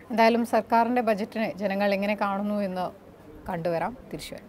എന്തായാലും സർക്കാരിൻ്റെ ബജറ്റിനെ ജനങ്ങൾ എങ്ങനെ കാണുന്നു എന്ന് കണ്ടുവരാം തിരിച്ചു വരാം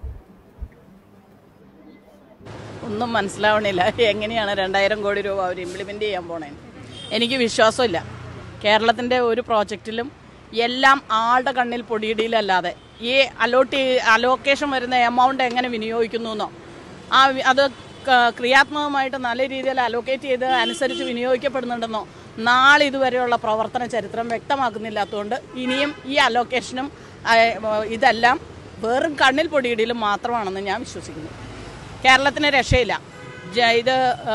ഒന്നും മനസ്സിലാവണില്ല എങ്ങനെയാണ് രണ്ടായിരം കോടി രൂപ അവർ ഇംപ്ലിമെൻ്റ് ചെയ്യാൻ പോണേ എനിക്ക് വിശ്വാസമില്ല കേരളത്തിൻ്റെ ഒരു പ്രോജക്റ്റിലും എല്ലാം ആളുടെ കണ്ണിൽ പൊടിയിടിയിലല്ലാതെ ഈ അലോട്ട് അലോക്കേഷൻ വരുന്ന എമൗണ്ട് എങ്ങനെ വിനിയോഗിക്കുന്നു എന്നോ ആ വി- അത് ക- ക്രിയാത്മകമായിട്ട് നല്ല രീതിയിൽ അലോക്കേറ്റ് ചെയ്ത് അനുസരിച്ച് വിനിയോഗിക്കപ്പെടുന്നുണ്ടെന്നോ നാളെ ഇതുവരെയുള്ള പ്രവർത്തന ചരിത്രം വ്യക്തമാക്കുന്നില്ലാത്തതുകൊണ്ട് ഇനിയും ഈ അലോക്കേഷനും ആ, ഇതെല്ലാം വെറും കണ്ണിൽ പൊടിയിടലും മാത്രമാണെന്ന് ഞാൻ വിശ്വസിക്കുന്നു കേരളത്തിന് രക്ഷയില്ല ജ- ഇത് ആ,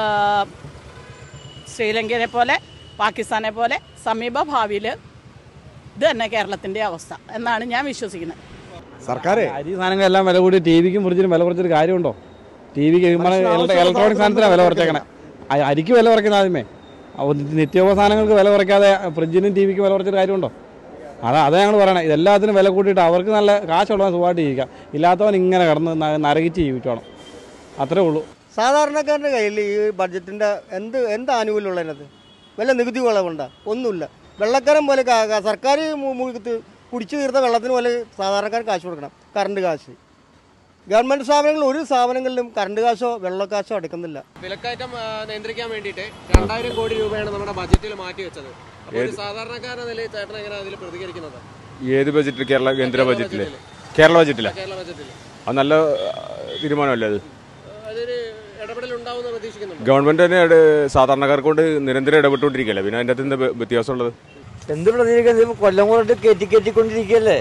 ശ്രീലങ്കയെ പോലെ പാകിസ്ഥാനെ പോലെ സമീപ ഭാവിയിൽ ഇത് തന്നെ കേരളത്തിൻ്റെ അവസ്ഥ എന്നാണ് ഞാൻ വിശ്വസിക്കുന്നത് സർക്കാരെ അരി സാധനങ്ങളെല്ലാം വില കൂടി ടി വിക്കും ഫ്രിഡ്ജിനും വില കുറച്ചൊരു കാര്യമുണ്ടോ ടി വിക്ക് ഇലക്ട്രോണിക് സാധനത്തിനാണ് വില കുറച്ചേക്കണേ അ- അരിക്ക് വില കുറയ്ക്കുന്ന ആദ്യമേ അപ്പോൾ നിത്യോപ സാധനങ്ങൾക്ക് വില കുറയ്ക്കാതെ ഫ്രിഡ്ജിനും ടി വിക്കും വില കുറച്ചൊരു കാര്യമുണ്ടോ അതാ അതാ ഞങ്ങൾ പറയണേ ഇതെല്ലാത്തിനും വില കൂട്ടിയിട്ട് അവർക്ക് നല്ല കാശുള്ളവൻ സുഖമായിട്ട് ജീവിക്കാം ഇല്ലാത്തവൻ ഇങ്ങനെ കിടന്ന് ന- നരകിച്ച് ജീവിച്ചോണം അത്രേ ഉള്ളൂ സാധാരണക്കാരൻ്റെ കയ്യിൽ ഈ ബഡ്ജറ്റിൻ്റെ എന്ത് എന്ത് ആനുകൂല്യമുള്ള അതിനകത്ത് വല്ല നികുതി വളവുണ്ടോ ഒന്നുമില്ല വെള്ളക്കാരൻ പോലെ കാ- കാ- സർക്കാർ മു- മുഴുത്ത് കുടിച്ചു തീർത്ത വെള്ളത്തിന് പോലെ സാധാരണക്കാരൻ കാശ് കൊടുക്കണം കറണ്ട് കാശ് ഗവൺമെൻറ് സ്ഥാപനങ്ങളിൽ ഒരു സ്ഥാപനങ്ങളിലും കറണ്ട് കാശോ വെള്ളക്കാശോ അടയ്ക്കുന്നില്ല വിലക്കയറ്റം ആ, നിയന്ത്രിക്കാൻ വേണ്ടിയിട്ട് രണ്ടായിരം കോടി രൂപയാണ് നമ്മുടെ ബജറ്റിൽ മാറ്റി വെച്ചത് അപ്പോൾ ഒരു സാധാരണക്കാരൻ നിലയിൽ ചേട്ടൻ എങ്ങനെ അതിൽ പ്രതികരിക്കുന്നത് ഏത് ബജറ്റ് കേരള കേന്ദ്ര ബജറ്റില് കേരള ബജറ്റിലാ കേരള ബജറ്റിൽ അത് നല്ല ആ, തീരുമാനമല്ലേ അത് അതൊരു ഇടപെടൽ ഉണ്ടാവുമെന്ന് പ്രതീക്ഷിക്കുന്നുണ്ട് ഗവൺമെന്റ് തന്നെ ഇട- സാധാരണക്കാർക്ക് കൊണ്ട് നിരന്തരം ഇടപെട്ടുകൊണ്ടിരിക്കുകയല്ലേ പിന്നെ അതിൻ്റെ അകത്ത് എന്താ വ്യ- വ്യത്യാസമുള്ളത് എന്ത് പ്രതികരിക്കുന്നത് കൊല്ലം കൊണ്ട് കയറ്റി കയറ്റിക്കൊണ്ടിരിക്കുകയല്ലേ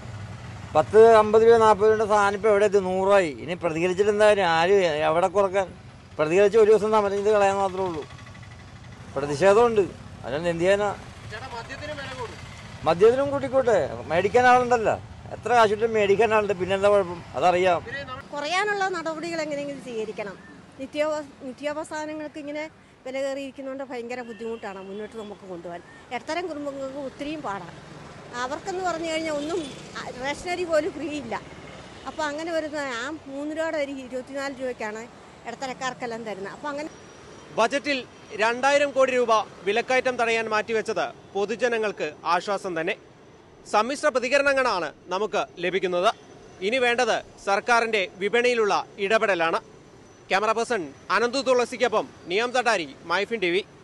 പത്ത് അമ്പത് രൂപ നാൽപ്പത് രൂപയുടെ സാധനം ഇപ്പോൾ എവിടെ എത്തി നൂറായി ഇനി പ്രതികരിച്ചിട്ട് എന്താ കാര്യം ആര് എവിടെ കുറക്കാൻ പ്രതികരിച്ച് ഒരു ദിവസം സമരം ചെയ്ത് കളയാൻ മാത്രമേ ഉള്ളൂ പ്രതിഷേധമുണ്ട് അതിനൊന്നും എന്ത് ചെയ്യാനാ ചേട്ടാ മദ്യത്തിന് വില കൂടും മദ്യത്തിനും കൂട്ടിക്കോട്ടെ മേടിക്കാൻ ആളുണ്ടല്ലോ എത്ര കാശിട്ട് മേടിക്കാൻ ആളുണ്ട് പിന്നെന്താ കുഴപ്പം അതറിയാം കുറയാനുള്ള നടപടികൾ എങ്ങനെയെങ്കിലും സ്വീകരിക്കണം നിത്യോപ നിത്യോപസാധനങ്ങൾക്ക് ഇങ്ങനെ വില കയറിയിരിക്കുന്നതുകൊണ്ട് ഭയങ്കര ബുദ്ധിമുട്ടാണ് മുന്നോട്ട് നമുക്ക് കൊണ്ടുപോകാൻ ഇടത്തരം കുടുംബങ്ങൾക്ക് ഒത്തിരിയും പാടാണ് അവർക്കെന്ന് പറഞ്ഞു കഴിഞ്ഞാൽ ഒന്നും ആ, റേഷനരി പോലും ഫ്രീ ഇല്ല അപ്പോൾ അങ്ങനെ വരുന്ന ആ മൂന്ന് രൂപയുടെ അരി ഇരുപത്തിനാല് രൂപയ്ക്കാണ് ഇടത്തരക്കാർക്കെല്ലാം തരുന്നത് അപ്പോൾ അങ്ങനെ ബജറ്റിൽ രണ്ടായിരം കോടി രൂപ വിലക്കയറ്റം തടയാൻ മാറ്റിവെച്ചത് പൊതുജനങ്ങൾക്ക് ആശ്വാസം തന്നെ സമ്മിശ്ര പ്രതികരണങ്ങളാണ് നമുക്ക് ലഭിക്കുന്നത് ഇനി വേണ്ടത് സർക്കാരിന്റെ വിപണിയിലുള്ള ഇടപെടലാണ് ക്യാമറ പേഴ്സൺ അനന്തു തുളസിക്കൊപ്പം നിയം തട്ടാരി മൈഫിൻ ടി